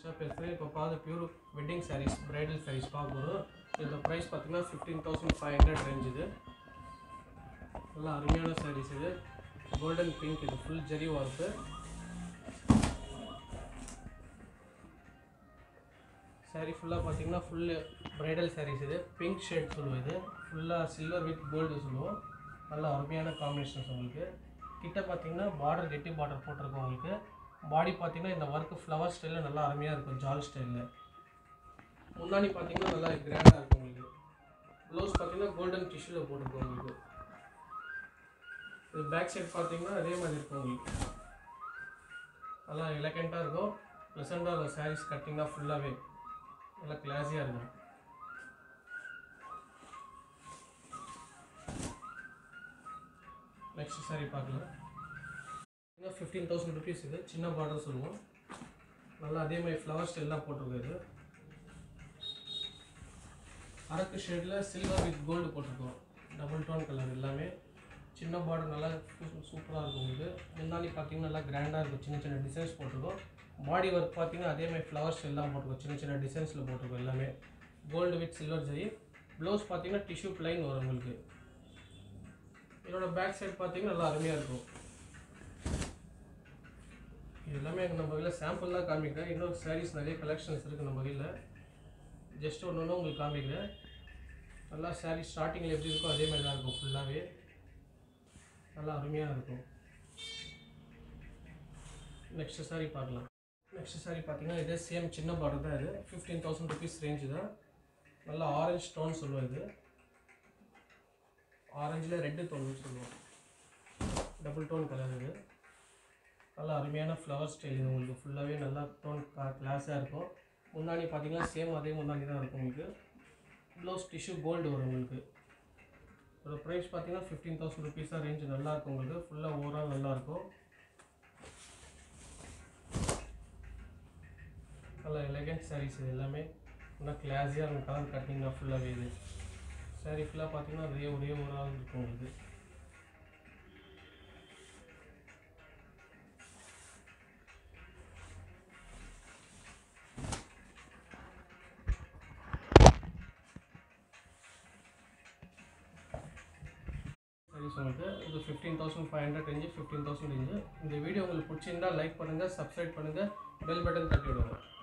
shop பேசுகிறேன் இப்போ பார்த்து pure wedding sarees bridal sarees பார்க்க போகிறோம் இதோட ப்ரைஸ் பார்த்தீங்கன்னா fifteen thousand five hundred range இது நல்லா அருமையான சாரீஸ் இது கோல்டன் பிங்க் இது ஃபுல் ஜெரி ஒர்க்கு சாரீ ஃபுல்லாக பார்த்தீங்கன்னா ஃபுல்லு பிரைடல் சாரீஸ் இது பிங்க் ஷேட் சொல்லுவோம் இது ஃபுல்லாக சில்வர் வித் கோல்டு சொல்லுவோம் நல்ல அருமையான காம்பினேஷன்ஸ் உங்களுக்கு கிட்ட பார்த்தீங்கன்னா பார்டர் கெட்டி பார்டர் போட்டிருக்கோம் உங்களுக்கு பாடி பார்த்தீங்கன்னா இந்த ஒர்க்கு ஃப்ளவர் ஸ்டைலில் நல்லா அருமையாக இருக்கும் ஜால் ஸ்டைலில் முன்னாடி பார்த்தீங்கன்னா நல்லா கிராண்டாக இருக்கும் உங்களுக்கு ப்ளவுஸ் பார்த்தீங்கன்னா கோல்டன் டிஷ்யூவில் போட்டிருக்கோம் உங்களுக்கு இது பேக் சைடு பார்த்தீங்கன்னா அதே மாதிரி இருக்கும் உங்களுக்கு நல்லா எலகெண்ட்டாக இருக்கும் ப்ளசண்ட்டாக இருக்கும் சாரீஸ் கட்டிங்காக ஃபுல்லாகவே நல்லா கிளாஸியாக இருக்கும் நெக்ஸ்ட் சாரி பார்க்கலாம் இன்னும் ஃபிஃப்டீன் தௌசண்ட் ருபீஸ் இது சின்ன பார்டர் சொல்லுவோம் நல்லா அதே மாதிரி ஃப்ளவர் ஸ்டைல்லாம் போட்டிருக்கு இது அரக்கு ஷேடில் சில்வர் வித் கோல்டு போட்டிருக்கோம் டபுள் டோன் கலர் எல்லாமே சின்ன பார்டர் நல்லா சூப்பராக இருக்கும் உங்களுக்கு முன்னாடி பார்த்தீங்கன்னா நல்லா கிராண்டாக இருக்கும் சின்ன சின்ன டிசைன்ஸ் போட்டிருக்கோம் பாடி ஒர்க் பார்த்தீங்கன்னா அதே மாதிரி ஃப்ளவர்ஸ் எல்லாம் போட்டிருக்கோம் சின்ன சின்ன டிசைன்ஸில் போட்டிருக்கோம் எல்லாமே gold with silver zari blouse பார்த்தீங்கன்னா டிஷ்யூ பிளைன் வரும் உங்களுக்கு இதோட பேக் சைடு பார்த்தீங்கன்னா நல்லா அருமையாக இருக்கும் இது எல்லாமே நம்ம கையில் சாம்பிள் தான் காமிக்கிறேன் இன்னும் சாரீஸ் நிறைய கலெக்ஷன்ஸ் இருக்குது நம்ம கையில் ஜஸ்ட் ஒன்று ஒன்று உங்களுக்கு காமிக்கிறேன் நல்லா சாரீ ஸ்டார்டிங்கில் எப்படி இருக்கோ அதே மாதிரி தான் இருக்கும் ஃபுல்லாகவே நல்லா அருமையாக இருக்கும் நெக்ஸ்ட் சாரி பார்க்கலாம் நெக்ஸ்ட் சாரி பார்த்தீங்கன்னா இதே சேம் சின்ன பார்டர் தான் இது ஃபிஃப்டீன் தௌசண்ட் ருபீஸ் ரேஞ்சு தான் நல்லா ஆரஞ்சு டோன் சொல்லுவோம் இது ஆரஞ்சில் ரெட்டு டோன் சொல்லுவோம் டபுள் டோன் கலர் இது நல்லா அருமையான ஃப்ளவர் ஸ்டைல் இது உங்களுக்கு ஃபுல்லாகவே நல்லா டோன் கிளாஸாக இருக்கும் முன்னாடி பார்த்தீங்கன்னா சேம் அதே முன்னாடி தான் இருக்கும் உங்களுக்கு ப்ளவுஸ் டிஷ்யூ கோல்டு வரும் உங்களுக்கு இதோட ப்ரைஸ் பார்த்தீங்கன்னா ஃபிஃப்டீன் தௌசண்ட் ருபீஸ் தான் ரேஞ்சு நல்லாயிருக்கும் உங்களுக்கு ஃபுல்லாக ஓவரால் நல்லாயிருக்கும் நல்லா எலகன்ட் சாரீஸ் இது எல்லாமே நல்லா கிளாஸியாக இருக்கும் கலர் கட்டிங்காக ஃபுல்லாகவே இது சாரீ ஃபுல்லாக பார்த்தீங்கன்னா ஒரே ஒரே ஒரு ஆள் இருக்கும் உங்களுக்கு சாரீஸ் உங்களுக்கு இது fifteen thousand five hundred range fifteen thousand range இந்த வீடியோ உங்களுக்கு பிடிச்சிருந்தா லைக் பண்ணுங்கள் சப்ஸ்கிரைப் பண்ணுங்கள் பெல் பட்டன் தட்டி விடுங்க